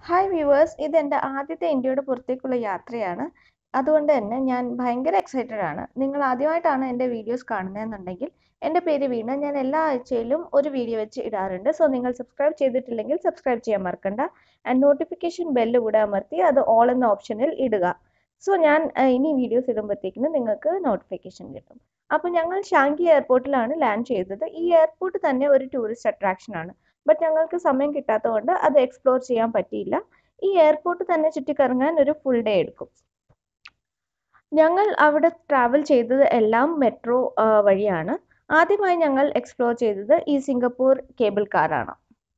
Hi viewers ഇതെൻ്റെ ആദ്യത്തെ ഇന്ത്യയുടെ പുറത്തേക്കുള്ള യാത്രയാണ് അതുകൊണ്ട് തന്നെ ഞാൻ ഭയങ്കര എക്സൈറ്റഡ് ആണ് നിങ്ങൾ ആദ്യമായിട്ടാണ് എൻ്റെ വീഡിയോസ് കാണുന്നതെന്നുണ്ടെങ്കിൽ എൻ്റെ പേര് വീണ ഞാൻ എല്ലാ ആഴ്ചയിലും ഒരു വീഡിയോ വെച്ച് ഇടാറുണ്ട് സോ നിങ്ങൾ സബ്സ്ക്രൈബ് ചെയ്തിട്ടില്ലെങ്കിൽ സബ്സ്ക്രൈബ് ചെയ്യാൻ മറക്കണ്ട ആൻഡ് നോട്ടിഫിക്കേഷൻ ബെല്ല് കൂടെ അമർത്തി അത് ഓൾ എന്ന ഓപ്ഷനിൽ ഇടുക സോ ഞാൻ അഹ്, ഇനി വീഡിയോസ് ഇടുമ്പോഴത്തേക്കിനും നിങ്ങൾക്ക് നോട്ടിഫിക്കേഷൻ കിട്ടും അപ്പോൾ ഞങ്ങൾ ഷാങ്കി എയർപോർട്ടിലാണ് ലാൻഡ് ചെയ്തത് ഈ എയർപോർട്ട് തന്നെ ഒരു ടൂറിസ്റ്റ് അട്രാക്ഷൻ ആണ് ബട്ട് ഞങ്ങൾക്ക് സമയം കിട്ടാത്തതുകൊണ്ട് അത് എക്സ്പ്ലോർ ചെയ്യാൻ പറ്റിയില്ല ഈ എയർപോർട്ട് തന്നെ ചുറ്റിക്കറങ്ങാൻ ഒരു ഫുൾ ഡേ എടുക്കും ഞങ്ങൾ അവിടെ ട്രാവൽ ചെയ്തത് എല്ലാം മെട്രോ വഴിയാണ് ആദ്യമായി ഞങ്ങൾ എക്സ്പ്ലോർ ചെയ്തത് ഈ സിംഗപ്പൂർ കേബിൾ കാറാണ്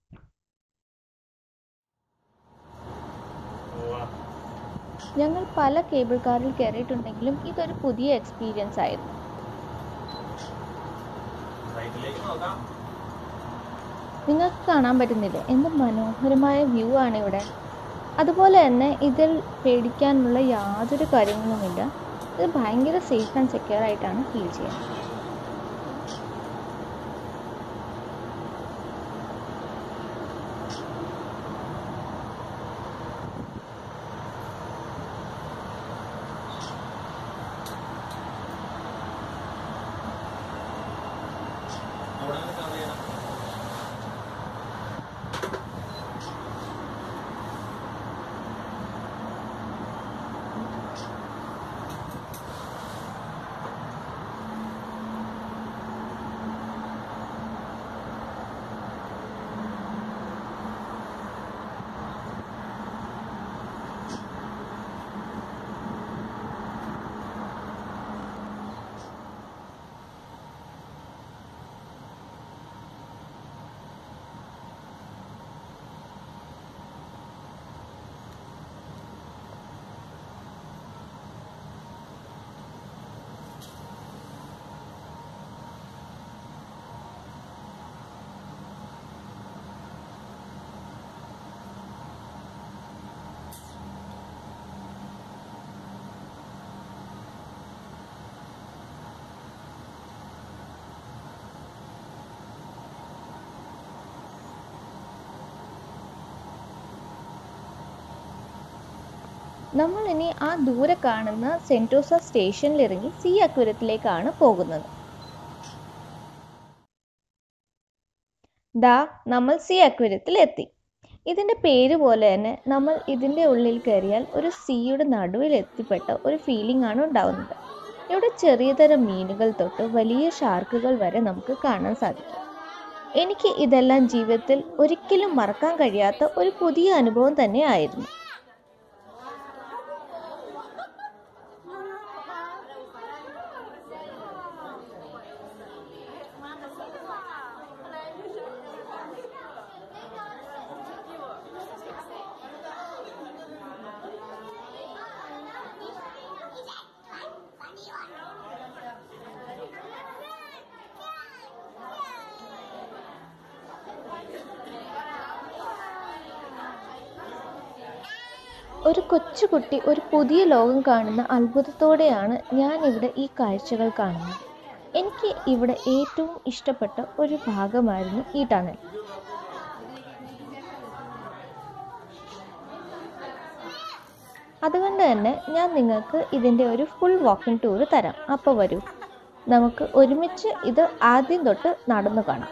ഞങ്ങൾ പല കേബിൾ കാറിൽ കയറിയിട്ടുണ്ടെങ്കിലും ഇതൊരു പുതിയ എക്സ്പീരിയൻസ് ആയിരുന്നു സൈഡിലേക്ക് നോക്കാം നിങ്ങൾക്ക് കാണാൻ പറ്റുന്നില്ലേ എന്ത് മനോഹരമായ വ്യൂ ആണ് ഇവിടെ അതുപോലെ തന്നെ ഇതിൽ പേടിക്കാനുള്ള യാതൊരു കാര്യങ്ങളുമില്ല ഇത് ഭയങ്കര സേഫ് ആൻഡ് സെക്യൂർ ആയിട്ടാണ് ഫീൽ ചെയ്യുന്നത് അവിടെ നിന്ന് കവർ ചെയ്യണം നമ്മൾ ഇനി ആ ദൂരെ കാണുന്ന സെൻറ്റോസ സ്റ്റേഷനിൽ ഇറങ്ങി സി അക്വരത്തിലേക്കാണ് പോകുന്നത് ദാ നമ്മൾ സി അക്വരത്തിൽ എത്തി ഇതിൻ്റെ പേര് പോലെ തന്നെ നമ്മൾ ഇതിൻ്റെ ഉള്ളിൽ കയറിയാൽ ഒരു സീയുടെ നടുവിൽ എത്തിപ്പെട്ട ഒരു ഫീലിംഗ് ആണ് ഉണ്ടാവുന്നത് ഇവിടെ ചെറിയ തരം മീനുകൾ തൊട്ട് വലിയ ഷാർക്കുകൾ വരെ നമുക്ക് കാണാൻ സാധിക്കും എനിക്ക് ഇതെല്ലാം ജീവിതത്തിൽ ഒരിക്കലും മറക്കാൻ കഴിയാത്ത ഒരു പുതിയ അനുഭവം തന്നെയായിരുന്നു ഒരു കൊച്ചുകുട്ടി ഒരു പുതിയ ലോകം കാണുന്ന അത്ഭുതത്തോടെയാണ് ഞാൻ ഇവിടെ ഈ കാഴ്ചകൾ കാണുന്നത് എനിക്ക് ഇവിടെ ഏറ്റവും ഇഷ്ടപ്പെട്ട ഒരു ഭാഗമായിരുന്നു ഈ ടണൽ അതുകൊണ്ട് തന്നെ ഞാൻ നിങ്ങൾക്ക് ഇതിൻ്റെ ഒരു ഫുൾ വാക്കിംഗ് ടൂർ തരാം അപ്പോൾ വരൂ നമുക്ക് ഒരുമിച്ച് ഇത് ആദ്യം തൊട്ട് നടന്നു കാണാം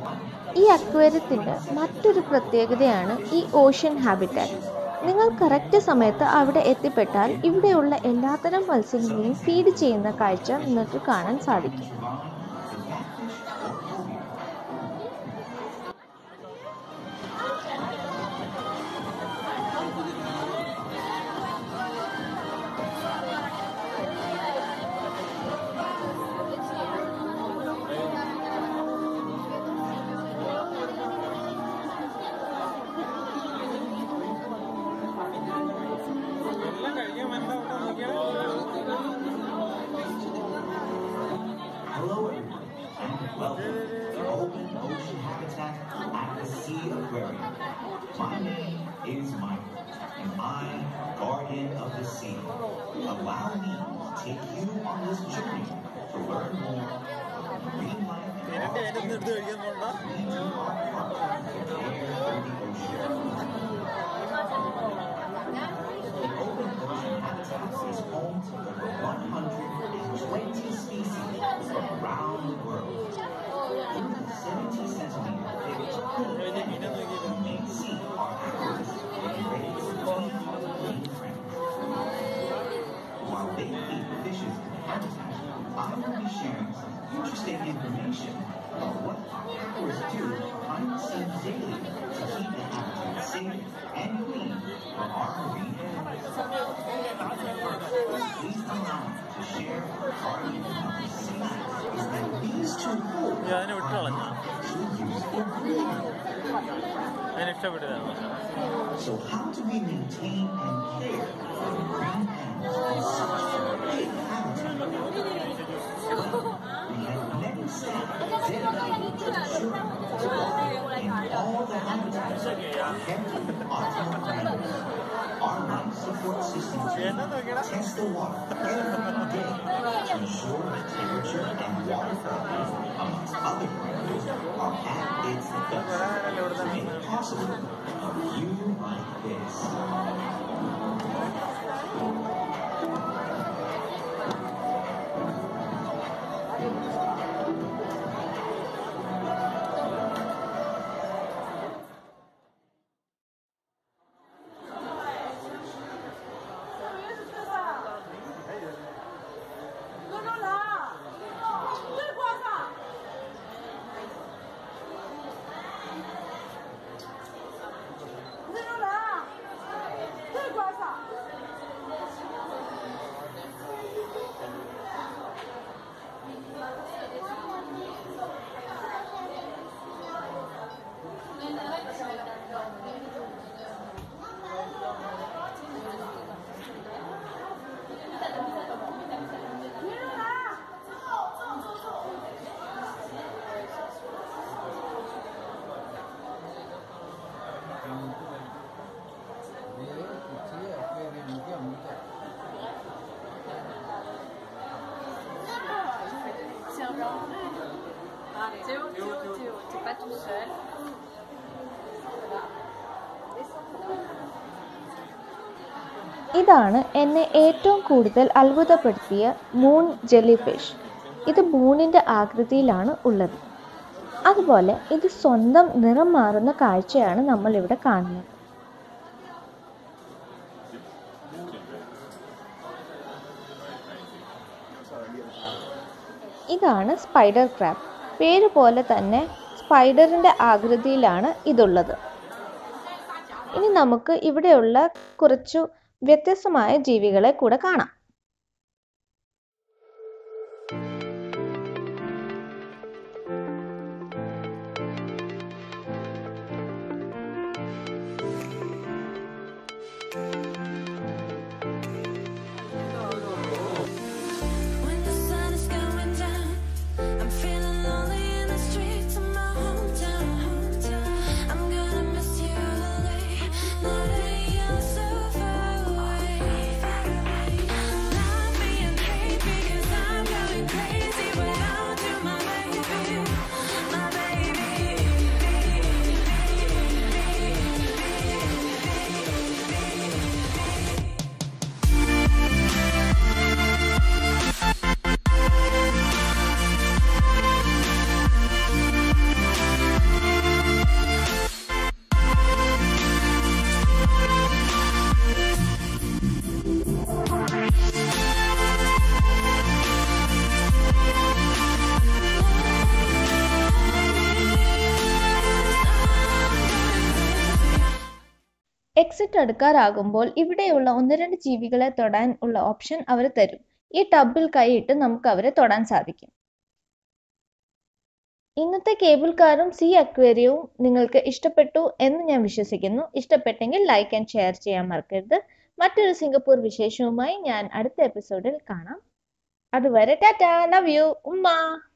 ഈ അക്വേറിയത്തിൻ്റെ മറ്റൊരു പ്രത്യേകതയാണ് ഈ ഓഷ്യൻ ഹാബിറ്റാറ്റ് നിങ്ങൾ കറക്റ്റ് സമയത്ത് അവിടെ എത്തിപ്പെട്ടാൽ ഇവിടെയുള്ള എല്ലാത്തരം മത്സ്യങ്ങളെയും ഫീഡ് ചെയ്യുന്ന കാഴ്ച നിങ്ങൾക്ക് കാണാൻ സാധിക്കും Hello everyone, and welcome to Open Ocean Habitat at the Sea Aquarium. My name is Michael, and I'm guardian of the sea. Allow me to take you on this journey to learn more about marine life and all leading our path there in the ocean. The Open Ocean Habitat is home to over 120 species from around the world. Through the 70 centimeter thick aquarium, you may see our aquarists getting ready to feed marine friends. While they feed the fishes in the habitat, I will be sharing some interesting information about what our aquarists do behind the scenes daily to keep the habitat safe and clean for our marine animals. Please allow me to share our view of the sea is that these two holes അതിനെ വിട്ട് കളഞ്ഞു are used for breathing. അതിന് ഇഷ്ടപ്പെട്ടതാണ് So how do we maintain and care for marine animals in such a big habitat? Well, we have many staff dedicated to ensuring that all and all the habitats are kept in optimal parameters. Our life support systems test the water every day to ensure the temperature and water quality, amongst other parameters, are at its best to make possible a view like this. Tiens, blanc. Théo, Théo, Théo, t'es pas tout seul. ഇതാണ് എന്നെ ഏറ്റവും കൂടുതൽ അത്ഭുതപ്പെടുത്തിയ moon jelly fish ഇത് മൂണിൻ്റെ ആകൃതിയിലാണ് ഉള്ളത് അതുപോലെ ഇത് സ്വന്തം നിറം മാറുന്ന കാഴ്ചയാണ് നമ്മൾ ഇവിടെ കാണുന്നത് ഇതാണ് സ്പൈഡർ ക്രാബ് പേര് പോലെ തന്നെ സ്പൈഡറിൻ്റെ ആകൃതിയിലാണ് ഇതുള്ളത് ഇനി നമുക്ക് ഇവിടെയുള്ള കുറച്ചു വ്യത്യസ്തമായ ജീവികളെ കൂടെ കാണാം When the sun is going down, I'm feeling lonely in the streets of my hometown. I'm gonna miss you lately, now that you're so far away. Exit അടുക്കാറാകുമ്പോൾ ഇവിടെയുള്ള ഒന്ന് രണ്ട് ജീവികളെ തൊടാൻ ഉള്ള ഓപ്ഷൻ അവർ തരും ഈ ടബിൽ കൈയിട്ട് നമുക്ക് അവരെ തൊടാൻ സാധിക്കും ഇന്നത്തെ കേബിൾ കാറും സീ അക്വേറിയവും നിങ്ങൾക്ക് ഇഷ്ടപ്പെട്ടു എന്ന് ഞാൻ വിശ്വസിക്കുന്നു ഇഷ്ടപ്പെട്ടെങ്കിൽ ലൈക്ക് ആൻഡ് ഷെയർ ചെയ്യാൻ മറക്കരുത് മറ്റൊരു സിംഗപ്പൂർ വിശേഷവുമായി ഞാൻ അടുത്ത എപ്പിസോഡിൽ കാണാം അതുവരെ ടാറ്റ ലവ് യു ഉമ്മ